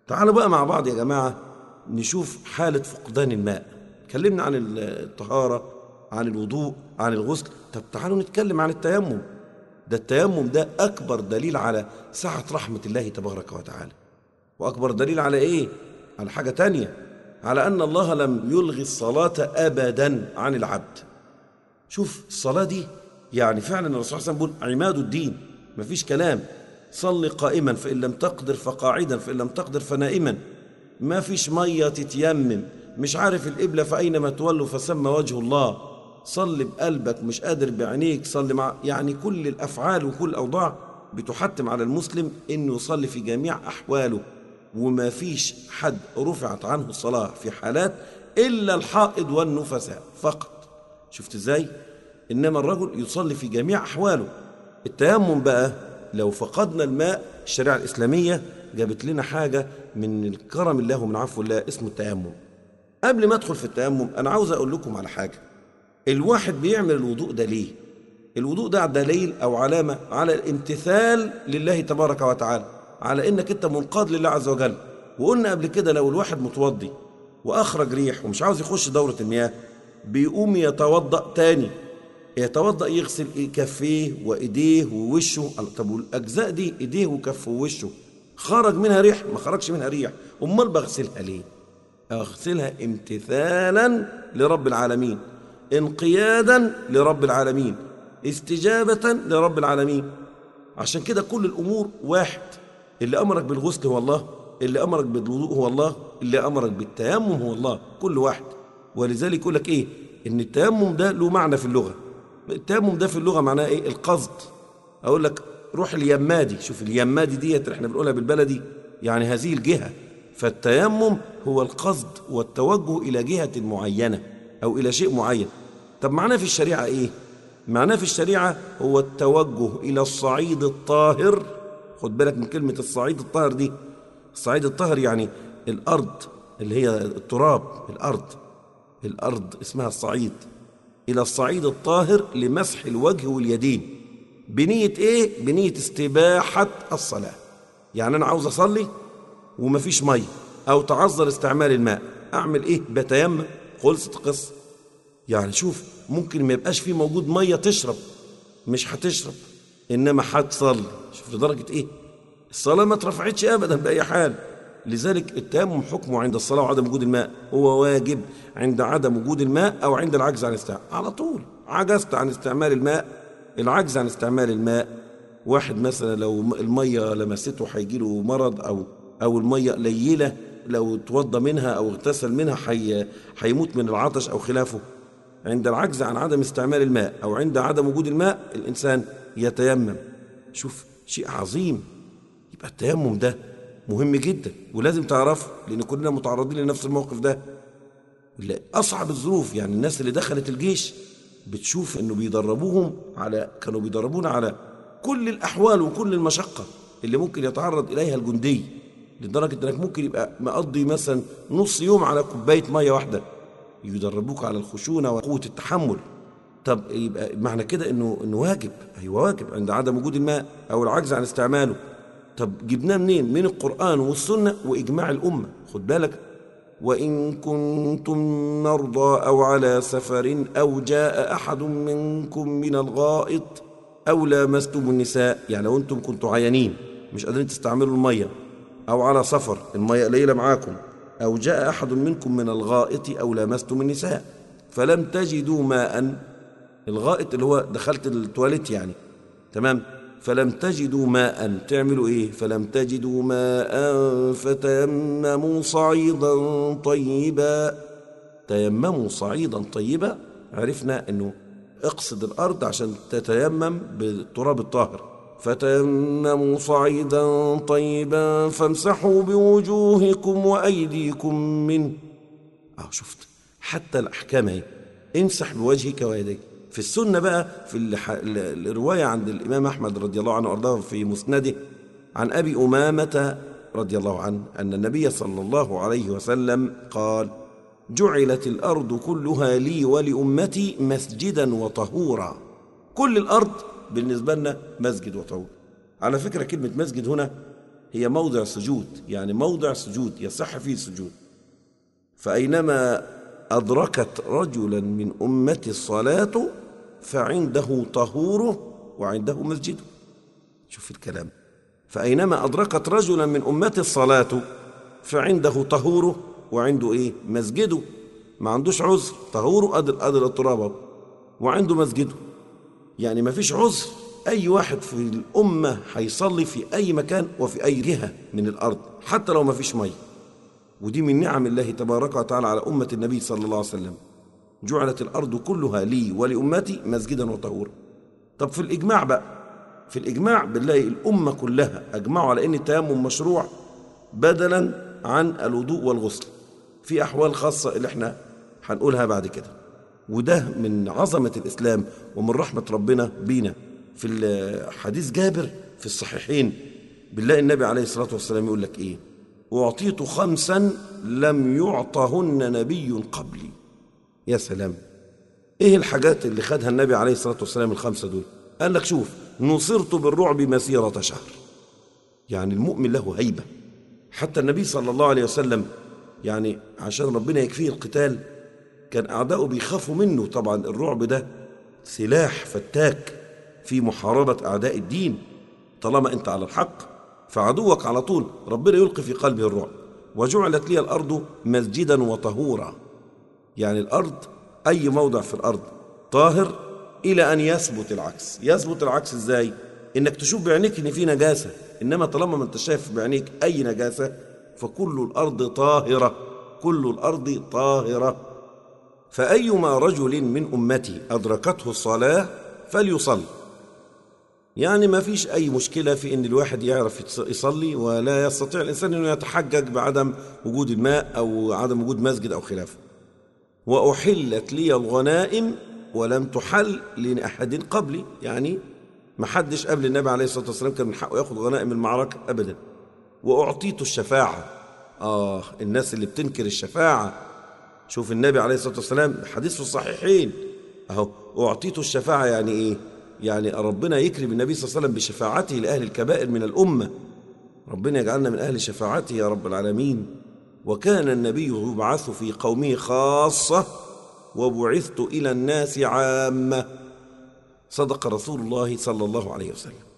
تعالوا بقى مع بعض يا جماعة نشوف حالة فقدان الماء اتكلمنا عن الطهارة عن الوضوء عن الغسل طب تعالوا نتكلم عن التيمم ده التيمم ده أكبر دليل على سعة رحمة الله تبارك وتعالى وأكبر دليل على إيه؟ على حاجة تانية على أن الله لم يلغي الصلاة أبدا عن العبد شوف الصلاة دي يعني فعلا الرسول صلى الله عليه وسلم بيقول عماد الدين مفيش كلام صل قائما فإن لم تقدر فقاعدا فإن لم تقدر فنائما ما فيش مية تتيمم مش عارف القبلة فأينما تولوا فسمى وجه الله صل بقلبك مش قادر بعينيك صل مع يعني كل الأفعال وكل الأوضاع بتحتم على المسلم إنه يصلي في جميع أحواله وما فيش حد رفعت عنه الصلاة في حالات إلا الحائض والنفساء فقط شفت إزاي؟ إنما الرجل يصلي في جميع أحواله التيمم بقى لو فقدنا الماء الشريعة الإسلامية جابت لنا حاجة من الكرم الله ومن عفو الله اسمه التيمم قبل ما أدخل في التيمم أنا عاوز أقول لكم على حاجة الواحد بيعمل الوضوء ده ليه؟ الوضوء ده دليل أو علامة على الامتثال لله تبارك وتعالى على إنك أنت منقاد لله عز وجل وقلنا قبل كده لو الواحد متوضي وأخرج ريح ومش عاوز يخش دورة المياه بيقوم يتوضأ تاني يتوضأ يغسل كفيه وإيديه ووشه طب والأجزاء دي إيديه وكفه ووشه خرج منها ريح ما خرجش منها ريح أمال بغسلها ليه أغسلها امتثالا لرب العالمين انقيادا لرب العالمين استجابة لرب العالمين عشان كده كل الأمور واحد اللي أمرك بالغسل هو الله اللي أمرك بالوضوء هو الله اللي أمرك بالتيمم هو الله كل واحد ولذلك يقول لك إيه إن التيمم ده له معنى في اللغة التيمم ده في اللغة معناه إيه القصد أقول لك روح اليمادي شوف اليمادي ديت احنا بنقولها بالبلدي يعني هذه الجهة فالتيمم هو القصد والتوجه إلى جهة معينة أو إلى شيء معين طب معناه في الشريعة إيه؟ معناه في الشريعة هو التوجه إلى الصعيد الطاهر خد بالك من كلمة الصعيد الطاهر دي الصعيد الطاهر يعني الأرض اللي هي التراب الأرض الأرض اسمها الصعيد إلى الصعيد الطاهر لمسح الوجه واليدين بنية إيه؟ بنية استباحة الصلاة يعني أنا عاوز أصلي ومفيش مية أو تعذر استعمال الماء أعمل إيه؟ بتيمم خلصت القصة يعني شوف ممكن ما يبقاش فيه موجود مية تشرب مش هتشرب إنما هتصلي شوف لدرجة إيه؟ الصلاة ما اترفعتش أبدا بأي حال لذلك التيمم حكمه عند الصلاة وعدم وجود الماء هو واجب عند عدم وجود الماء أو عند العجز عن استعمال على طول عجزت عن استعمال الماء العجز عن استعمال الماء واحد مثلا لو المية لمسته هيجي له مرض أو أو المية قليلة لو توضى منها أو اغتسل منها حي هيموت من العطش أو خلافه عند العجز عن عدم استعمال الماء أو عند عدم وجود الماء الإنسان يتيمم شوف شيء عظيم يبقى التيمم ده مهم جدا ولازم تعرفه لأن كلنا متعرضين لنفس الموقف ده أصعب الظروف يعني الناس اللي دخلت الجيش بتشوف انه بيدربوهم على كانوا بيدربونا على كل الاحوال وكل المشقه اللي ممكن يتعرض اليها الجندي لدرجه انك ممكن يبقى مقضي مثلا نص يوم على كوبايه ميه واحده يدربوك على الخشونه وقوه التحمل طب يبقى معنى كده انه انه واجب ايوه واجب عند عدم وجود الماء او العجز عن استعماله طب جبناه منين من القران والسنه واجماع الامه خد بالك وإن كنتم مرضى أو على سفر أو جاء أحد منكم من الغائط أو لامستم النساء يعني لو أنتم كنتوا عيانين مش قادرين تستعملوا المية أو على سفر المية قليلة معاكم أو جاء أحد منكم من الغائط أو لامستم النساء فلم تجدوا ماء الغائط اللي هو دخلت التواليت يعني تمام فلم تجدوا ماء تعملوا ايه فلم تجدوا ماء فتيمموا صعيدا طيبا تيمموا صعيدا طيبا عرفنا انه اقصد الارض عشان تتيمم بالتراب الطاهر فتيمموا صعيدا طيبا فامسحوا بوجوهكم وايديكم منه اه شفت حتى الاحكام اهي امسح بوجهك ويديك في السنة بقى في الرواية عند الإمام أحمد رضي الله عنه وأرضاه في مسنده عن أبي أمامة رضي الله عنه أن النبي صلى الله عليه وسلم قال جعلت الأرض كلها لي ولأمتي مسجدا وطهورا كل الأرض بالنسبة لنا مسجد وطهور على فكرة كلمة مسجد هنا هي موضع سجود يعني موضع سجود يصح فيه السجود فأينما أدركت رجلا من أمتي الصلاة فعنده طهوره وعنده مسجده شوف الكلام فأينما أدركت رجلا من أمتي الصلاة فعنده طهوره وعنده إيه مسجده ما عندوش عذر طهوره قدر قدر التراب وعنده مسجده يعني ما فيش عذر أي واحد في الأمة هيصلي في أي مكان وفي أي جهة من الأرض حتى لو ما فيش مية ودي من نعم الله تبارك وتعالى على أمة النبي صلى الله عليه وسلم جعلت الأرض كلها لي ولأمتي مسجدا وطهورا طب في الإجماع بقى في الإجماع بنلاقي الأمة كلها أجمعوا على أن التيمم مشروع بدلا عن الوضوء والغسل في أحوال خاصة اللي احنا هنقولها بعد كده وده من عظمة الإسلام ومن رحمة ربنا بينا في حديث جابر في الصحيحين بنلاقي النبي عليه الصلاة والسلام يقول لك إيه أعطيت خمسا لم يعطهن نبي قبلي يا سلام إيه الحاجات اللي خدها النبي عليه الصلاة والسلام الخمسة دول قال لك شوف نصرت بالرعب مسيرة شهر يعني المؤمن له هيبة حتى النبي صلى الله عليه وسلم يعني عشان ربنا يكفيه القتال كان أعداؤه بيخافوا منه طبعا الرعب ده سلاح فتاك في محاربة أعداء الدين طالما أنت على الحق فعدوك على طول ربنا يلقي في قلبه الرعب وجعلت لي الأرض مسجدا وطهورا يعني الأرض أي موضع في الأرض طاهر إلى أن يثبت العكس يثبت العكس إزاي؟ إنك تشوف بعينيك إن في نجاسة إنما طالما ما أنت شايف بعينيك أي نجاسة فكل الأرض طاهرة كل الأرض طاهرة فأيما رجل من أمتي أدركته الصلاة فليصلي يعني ما فيش أي مشكلة في أن الواحد يعرف يصلي ولا يستطيع الإنسان أنه يتحجج بعدم وجود الماء أو عدم وجود مسجد أو خلافه وأحلت لي الغنائم ولم تحل لأحد قبلي يعني ما حدش قبل النبي عليه الصلاة والسلام كان من حقه ياخذ غنائم المعركة أبدا وأعطيت الشفاعة آه الناس اللي بتنكر الشفاعة شوف النبي عليه الصلاة والسلام حديث في الصحيحين أهو أعطيت الشفاعة يعني إيه يعني ربنا يكرم النبي صلى الله عليه وسلم بشفاعته لأهل الكبائر من الأمة ربنا يجعلنا من أهل شفاعته يا رب العالمين وكان النبي يبعث في قومه خاصة وبعثت إلى الناس عامة صدق رسول الله صلى الله عليه وسلم